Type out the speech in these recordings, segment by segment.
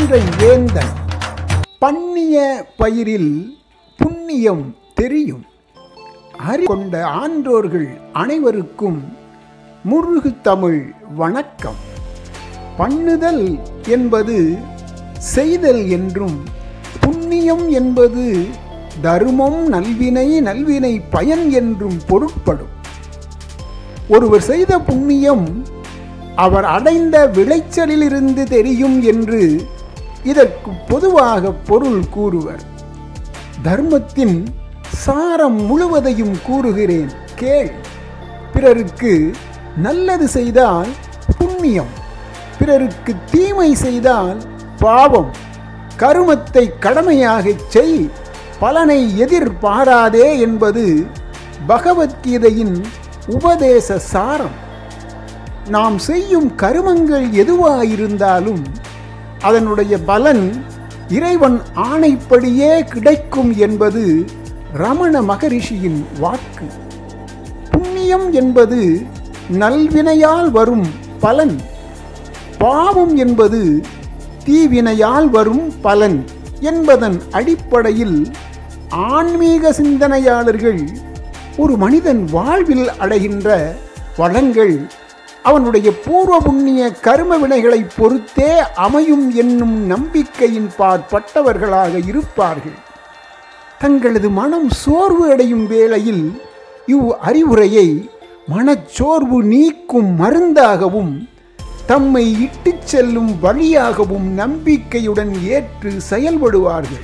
மதுரை வேந்தன் பண்ணிய பயிரில் புண்ணியம் தெரியும் அறி கொண்ட ஆன்றோர்கள் அனைவருக்கும் முருகு தமிழ் வணக்கம் பண்ணுதல் என்பது செய்தல் என்றும் புண்ணியம் என்பது தருமம் நல்வினை நல்வினை பயன் என்றும் பொருட்படும் ஒருவர் செய்த புண்ணியம் அவர் அடைந்த விளைச்சலிலிருந்து தெரியும் என்று இதற்கு பொதுவாக பொருள் கூறுவர் தர்மத்தின் சாரம் முழுவதையும் கூறுகிறேன் கேள் பிறருக்கு நல்லது செய்தால் புண்ணியம் பிறருக்கு தீமை செய்தால் பாவம் கருமத்தை கடமையாகச் செய் பலனை எதிர்பாராதே என்பது பகவத்கீதையின் உபதேச சாரம் நாம் செய்யும் கருமங்கள் எதுவாயிருந்தாலும் அதனுடைய பலன் இறைவன் ஆணைப்படியே கிடைக்கும் என்பது ரமண மகரிஷியின் வாக்கு புண்ணியம் என்பது நல்வினையால் வரும் பலன் பாவம் என்பது தீவினையால் வரும் பலன் என்பதன் அடிப்படையில் ஆன்மீக சிந்தனையாளர்கள் ஒரு மனிதன் வாழ்வில் அடைகின்ற வளங்கள் அவனுடைய பூர்வ புண்ணிய கர்ம வினைகளை பொறுத்தே அமையும் என்னும் நம்பிக்கையின் பாற்பட்டவர்களாக இருப்பார்கள் தங்களது மனம் சோர்வு அடையும் வேளையில் இவ் அறிவுரையை மனச்சோர்வு நீக்கும் மருந்தாகவும் தம்மை இட்டுச் செல்லும் வழியாகவும் நம்பிக்கையுடன் ஏற்று செயல்படுவார்கள்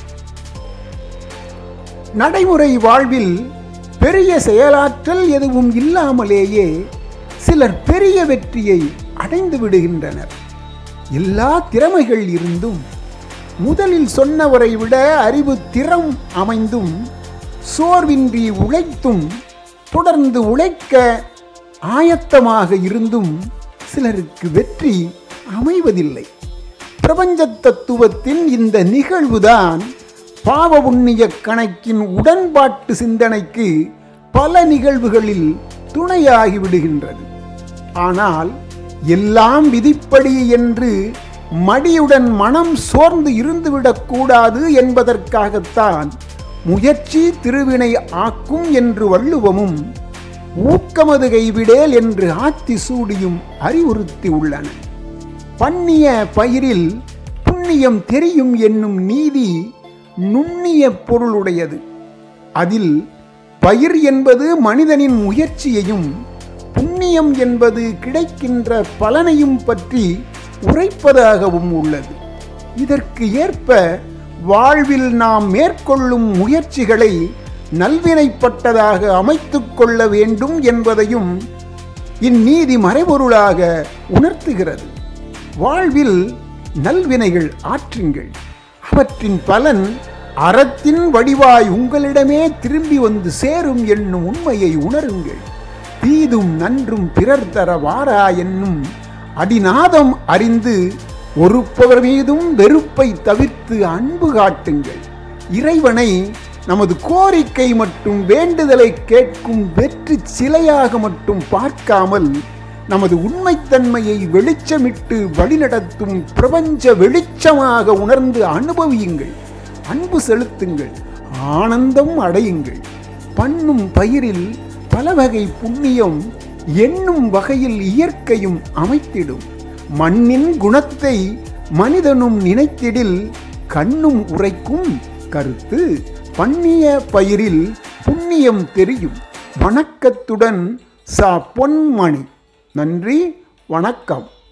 நடைமுறை வாழ்வில் பெரிய செயலாற்றல் எதுவும் இல்லாமலேயே சிலர் பெரிய வெற்றியை அடைந்து விடுகின்றனர் எல்லா திறமைகள் இருந்தும் முதலில் சொன்னவரை விட அறிவு திறம் அமைந்தும் சோர்வின்றி உழைத்தும் தொடர்ந்து உழைக்க ஆயத்தமாக இருந்தும் சிலருக்கு வெற்றி அமைவதில்லை பிரபஞ்ச தத்துவத்தின் இந்த நிகழ்வுதான் பாவ புண்ணிய கணக்கின் உடன்பாட்டு சிந்தனைக்கு பல நிகழ்வுகளில் துணையாகி விடுகின்றது ஆனால் எல்லாம் விதிப்படி என்று மடியுடன் மனம் சோர்ந்து இருந்துவிடக்கூடாது என்பதற்காகத்தான் முயற்சி திருவினை ஆக்கும் என்று வள்ளுவமும் ஊக்கமது கைவிடேல் என்று ஆத்தி சூடியும் அறிவுறுத்தி உள்ளன பண்ணிய பயிரில் புண்ணியம் தெரியும் என்னும் நீதி நுண்ணிய பொருளுடையது அதில் பயிர் என்பது மனிதனின் முயற்சியையும் புண்ணியம் என்பது கிடைக்கின்ற பலனையும் பற்றி உரைப்பதாகவும் உள்ளது இதற்கு ஏற்ப வாழ்வில் நாம் மேற்கொள்ளும் முயற்சிகளை நல்வினைப்பட்டதாக அமைத்துக் கொள்ள வேண்டும் என்பதையும் இந்நீதி மறைபொருளாக உணர்த்துகிறது வாழ்வில் நல்வினைகள் ஆற்றுங்கள் அவற்றின் பலன் அறத்தின் வடிவாய் உங்களிடமே திரும்பி வந்து சேரும் என்னும் உண்மையை உணருங்கள் தீதும் நன்றும் பிறர் தர வாரா என்னும் அடிநாதம் அறிந்து ஒருப்பவர் மீதும் வெறுப்பை தவிர்த்து அன்பு காட்டுங்கள் இறைவனை நமது கோரிக்கை மற்றும் வேண்டுதலை கேட்கும் வெற்றி சிலையாக மட்டும் பார்க்காமல் நமது உண்மைத்தன்மையை வெளிச்சமிட்டு வழிநடத்தும் பிரபஞ்ச வெளிச்சமாக உணர்ந்து அனுபவியுங்கள் அன்பு செலுத்துங்கள் ஆனந்தம் அடையுங்கள் பண்ணும் பயிரில் பல வகை புண்ணியம் எண்ணும் வகையில் இயற்கையும் அமைத்திடும் மண்ணின் குணத்தை மனிதனும் நினைத்திடில் கண்ணும் உரைக்கும் கருத்து பண்ணிய பயிரில் புண்ணியம் தெரியும் வணக்கத்துடன் சா பொன்மணி நன்றி வணக்கம்